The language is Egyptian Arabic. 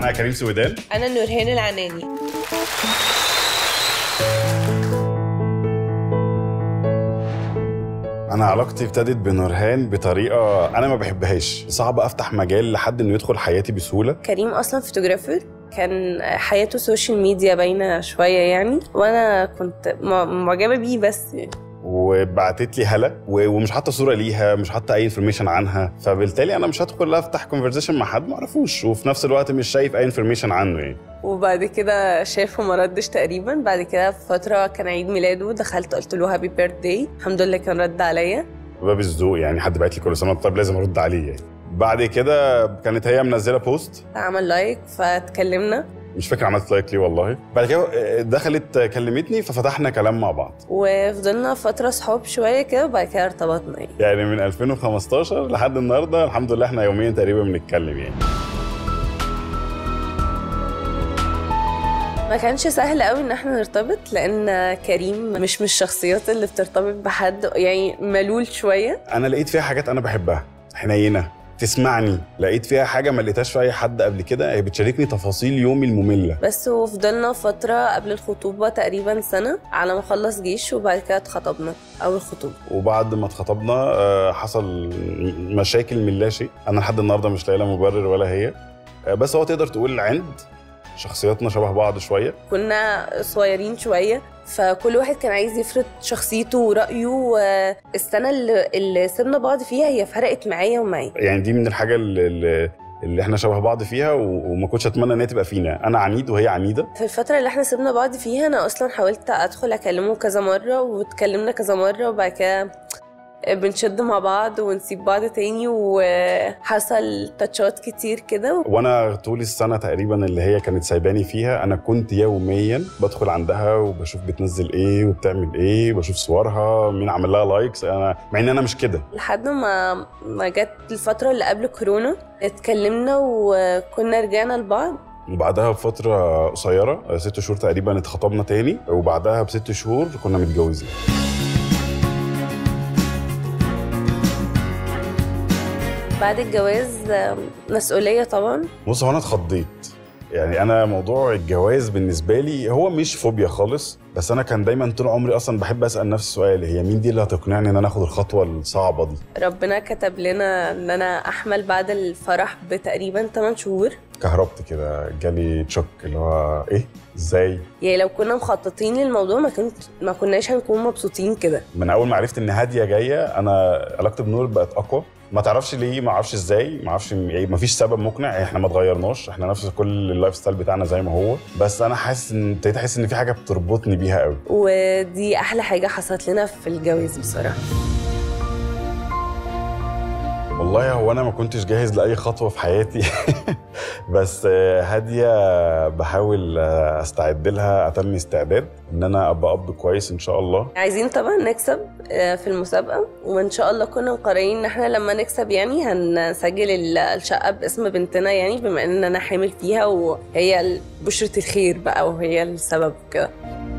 انا كريم سويدان انا نورهان العناني انا علاقتي ابتدت بنورهان بطريقه انا ما بحبهاش صعب افتح مجال لحد انه يدخل حياتي بسهوله كريم اصلا فوتوغرافر كان حياته سوشيال ميديا باينه شويه يعني وانا كنت م- معجبه بيه بس يعني. وبعتت لي هلا و- ومش حاطه صوره ليها مش حاطه اي انفورميشن عنها فبالتالي انا مش هدخل افتح كونفرزيشن مع حد ما اعرفوش وفي نفس الوقت مش شايف اي انفورميشن عنه يعني وبعد كده شافه ما ردش تقريبا بعد كده في فتره كان عيد ميلاده دخلت قلت له هابي بيرثداي الحمد لله كان رد عليا باب الذوق يعني حد بعت لي كل سنه وأنت طيب لازم ارد عليه يعني بعد كده كانت هي منزله بوست عمل لايك فاتكلمنا مش فاكر عملت لايك ليه والله بعد كده دخلت كلمتني ففتحنا كلام مع بعض وفضلنا فتره صحاب شويه كده وبعد كده ارتبطنا يعني يعني من 2015 لحد النهارده الحمد لله احنا يوميا تقريبا بنتكلم يعني ما كانش سهل قوي ان احنا نرتبط لان كريم مش من الشخصيات اللي بترتبط بحد يعني ملول شويه انا لقيت فيها حاجات انا بحبها حنينه تسمعني لقيت فيها حاجه ما لقيتهاش في اي حد قبل كده هي بتشاركني تفاصيل يومي الممله بس وفضلنا فتره قبل الخطوبه تقريبا سنه على ما خلص جيش وبعد كده اتخطبنا اول خطوبه وبعد ما اتخطبنا آه، حصل مشاكل من لا شيء انا لحد النهارده مش لاقي لها مبرر ولا هي آه، بس هو تقدر تقول عند شخصياتنا شبه بعض شويه كنا صغيرين شويه فكل واحد كان عايز يفرض شخصيته ورأيه والسنة اللي, اللي سيبنا بعض فيها هي فرقت معايا ومعاه يعني دي من الحاجه اللي, اللي- اللي احنا شبه بعض فيها و- وما كنتش اتمنى ان هي تبقى فينا انا عنيد وهي عنيده في الفترة اللي احنا سيبنا بعض فيها أنا أصلا حاولت أدخل أكلمه كذا مرة واتكلمنا كذا مرة وبعد كده بنشد مع بعض ونسيب بعض تاني وحصل تاتشات كتير كده وانا طول السنه تقريبا اللي هي كانت سايباني فيها انا كنت يوميا بدخل عندها وبشوف بتنزل ايه وبتعمل ايه بشوف صورها مين عمل لها لايكس انا مع ان انا مش كده لحد ما ما جت الفترة اللي قبل كورونا اتكلمنا وكنا رجعنا لبعض وبعدها بفتره قصيره ست شهور تقريبا اتخطبنا تاني وبعدها بست شهور كنا متجوزين بعد الجواز آم، مسؤولية طبعا بص هو انا اتخضيت يعني انا موضوع الجواز بالنسبه لي هو مش فوبيا خالص بس انا كان دايما طول عمري اصلا بحب اسال نفسي السؤال هي مين دي اللي هتقنعني ان انا اخد الخطوه الصعبه دي ربنا كتب لنا ان انا احمل بعد الفرح بتقريبا 8 شهور كهربت كده جالي تشوك اللي هو ايه ازاي يعني لو كنا مخططين للموضوع ما كنت ما كناش هنكون مبسوطين كده من اول ما عرفت ان هاديه جايه انا علاقتي بنور بقت اقوى ما تعرفش ليه ما اعرفش ازاي ما اعرفش يعني ما فيش سبب مقنع احنا ما اتغيرناش احنا نفس كل اللايف ستايل بتاعنا زي ما هو بس انا حاسس ان ابتديت احس ان في حاجه بتربطني بيها قوي ودي احلى حاجه حصلت لنا في الجواز بصراحه والله هو انا ما كنتش جاهز لاي خطوه في حياتي بس آه، هاديه بحاول آه، استعد لها اتم استعداد ان انا ابقى اب كويس ان شاء الله عايزين طبعا نكسب آه، في المسابقه وان شاء الله كنا مقررين ان احنا لما نكسب يعني هنسجل ال- الشقه باسم بنتنا يعني بما ان انا حامل فيها وهي بشره الخير بقى وهي السبب كده